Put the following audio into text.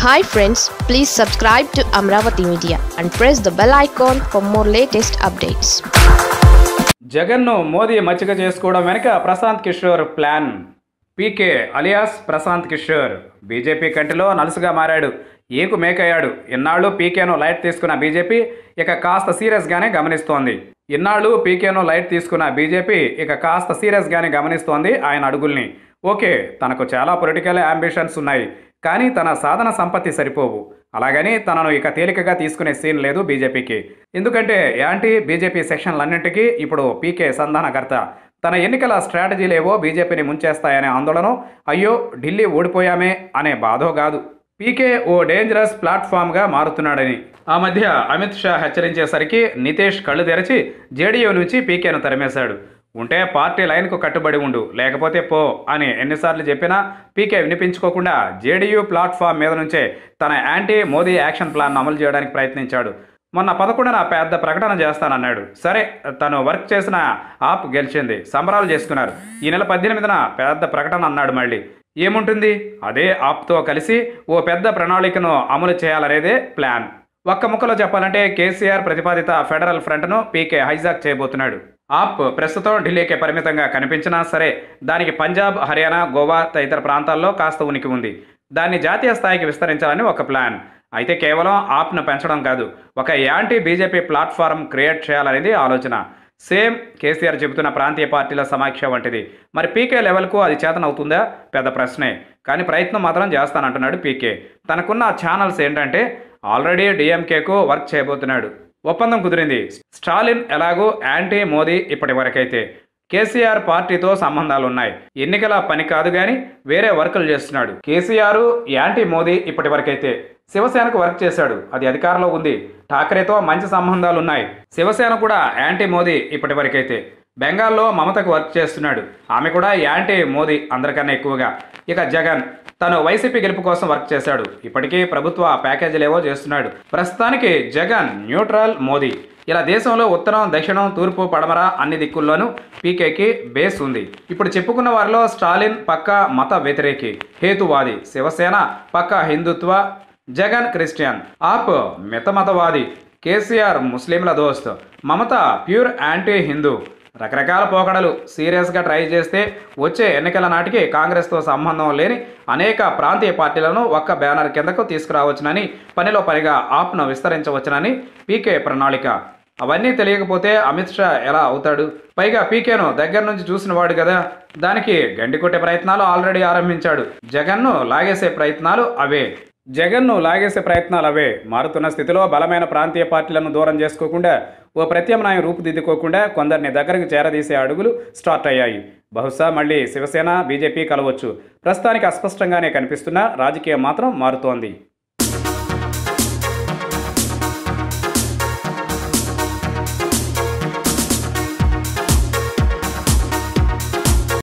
hi friends please subscribe to Amaravati media and press the bell icon for more latest updates జగన్ను మోదీ మచ్చిక చేసుకోవడం వెనుక Prashant Kishor plan PK alias Prashant Kishor BJP కంటిలో నలుసుగా మారాడు ఏకు మేకయ్యాడు ఇన్నాళ్ళు పీకేను లైట్ తీసుకున్న బీజేపీ ఇక కాస్త సీరియస్గానే గమనిస్తోంది ఇన్నాళ్ళు పీకేను లైట్ తీసుకున్న బీజేపీ ఇక కాస్త సీరియస్గానే గమనిస్తోంది ఆయన అడుగుల్ని ఓకే తనకు చాలా పొలిటికల్ అంబిషన్స్ ఉన్నాయి కానీ తన సాధన సంపత్తి సరిపోవు అలాగని తనను ఇక తేలికగా తీసుకునే సీన్ లేదు బీజేపీకి ఎందుకంటే యాంటీ బీజేపీ సెక్షన్లన్నింటికీ ఇప్పుడు పీకే సంధానకర్త తన ఎన్నికల స్ట్రాటజీలేవో బీజేపీని ముంచేస్తాయనే ఆందోళన అయ్యో ఢిల్లీ ఓడిపోయామే అనే బాధో కాదు పీకే ఓ డేంజరస్ ప్లాట్ఫామ్గా మారుతున్నాడని ఆ మధ్య అమిత్ షా హెచ్చరించేసరికి నితేష్ కళ్ళు తెరచి జేడీయూ నుంచి పీకేను తరిమేశాడు ఉంటే పార్టీ లైన్కు కట్టుబడి ఉండు లేకపోతే పో అని ఎన్నిసార్లు చెప్పినా పీకే వినిపించుకోకుండా జేడీయూ ప్లాట్ఫామ్ మీద నుంచే తన యాంటీ మోదీ యాక్షన్ ప్లాన్ అమలు చేయడానికి ప్రయత్నించాడు మొన్న పదకొండున పెద్ద ప్రకటన చేస్తానన్నాడు సరే తను వర్క్ చేసిన ఆప్ గెలిచింది సంబరాలు చేసుకున్నారు ఈ నెల పద్దెనిమిదిన పెద్ద ప్రకటన అన్నాడు మళ్ళీ ఏముంటుంది అదే ఆప్తో కలిసి ఓ పెద్ద ప్రణాళికను అమలు చేయాలనేదే ప్లాన్ ఒక్క ముక్కలో చెప్పాలంటే కేసీఆర్ ప్రతిపాదిత ఫెడరల్ ఫ్రంట్ను పీకే హైజాక్ చేయబోతున్నాడు ఆప్ ప్రస్తుతం ఢిల్లీకి పరిమితంగా కనిపించినా సరే దానికి పంజాబ్ హర్యానా గోవా తదితర ప్రాంతాల్లో కాస్త ఉనికి ఉంది దాన్ని జాతీయ స్థాయికి విస్తరించాలని ఒక ప్లాన్ అయితే కేవలం ఆప్ను పెంచడం కాదు ఒక యాంటీ బీజేపీ ప్లాట్ఫారం క్రియేట్ చేయాలనేది ఆలోచన సేమ్ కేసీఆర్ చెబుతున్న ప్రాంతీయ పార్టీల సమాఖ్య వంటిది మరి పీకే లెవెల్కు అది చేతనవుతుందా పెద్ద ప్రశ్నే కానీ ప్రయత్నం మాత్రం చేస్తానంటున్నాడు పీకే తనకున్న ఛానల్స్ ఏంటంటే ఆల్రెడీ డిఎంకేకు వర్క్ చేయబోతున్నాడు ఒప్పందం కుదిరింది స్టాలిన్ ఎలాగో యాంటీ మోదీ ఇప్పటి వరకైతే కేసీఆర్ పార్టీతో సంబంధాలు ఉన్నాయి ఎన్నికల పని కాదు కానీ వేరే వర్కులు చేస్తున్నాడు కేసీఆర్ యాంటీ మోదీ ఇప్పటి వరకైతే శివసేనకు వర్క్ చేశాడు అది అధికారంలో ఉంది ఠాకరేతో మంచి సంబంధాలు ఉన్నాయి శివసేన కూడా యాంటీ మోదీ ఇప్పటి వరకైతే బెంగాల్లో మమతకు వర్క్ చేస్తున్నాడు ఆమె కూడా యాంటీ మోదీ అందరికన్నా ఎక్కువగా ఇక జగన్ తను వైసీపీ గెలుపు కోసం వర్క్ చేశాడు ఇప్పటికీ ప్రభుత్వ ప్యాకేజీలేవో చేస్తున్నాడు ప్రస్తుతానికి జగన్ న్యూట్రల్ మోదీ ఇలా దేశంలో ఉత్తరం దక్షిణం తూర్పు పడమర అన్ని దిక్కుల్లోనూ పీకేకి బేస్ ఉంది ఇప్పుడు చెప్పుకున్న వారిలో స్టాలిన్ పక్క మత వ్యతిరేకి హేతువాది శివసేన పక్క హిందుత్వ జగన్ క్రిస్టియన్ ఆప్ మితమతవాది కేసీఆర్ ముస్లింల దోస్త్ మమత ప్యూర్ యాంటీ హిందూ రకరకాల పోకడలు సీరియస్గా ట్రై చేస్తే వచ్చే ఎన్నికల నాటికి కాంగ్రెస్తో సంబంధం లేని అనేక ప్రాంతీయ పార్టీలను ఒక్క బ్యానర్ కిందకు తీసుకురావచ్చునని పనిలో పనిగా ఆప్ను విస్తరించవచ్చునని పీకే ప్రణాళిక అవన్నీ తెలియకపోతే అమిత్ షా ఎలా అవుతాడు పైగా పీకేను దగ్గర నుంచి చూసిన వాడు కదా దానికి గండి కొట్టే ప్రయత్నాలు ఆల్రెడీ ఆరంభించాడు జగన్ను లాగేసే ప్రయత్నాలు అవే జగన్ను లాగేసే ప్రయత్నాలు అవే మారుతున్న స్థితిలో బలమైన ప్రాంతీయ పార్టీలను దూరం చేసుకోకుండా ఓ ప్రత్యామ్నాయం రూపుదిద్దుకోకుండా కొందరిని దగ్గరకు చేరదీసే అడుగులు స్టార్ట్ అయ్యాయి బహుశా మళ్ళీ శివసేన బీజేపీ కలవచ్చు ప్రస్తుతానికి అస్పష్టంగానే కనిపిస్తున్న రాజకీయం మాత్రం మారుతోంది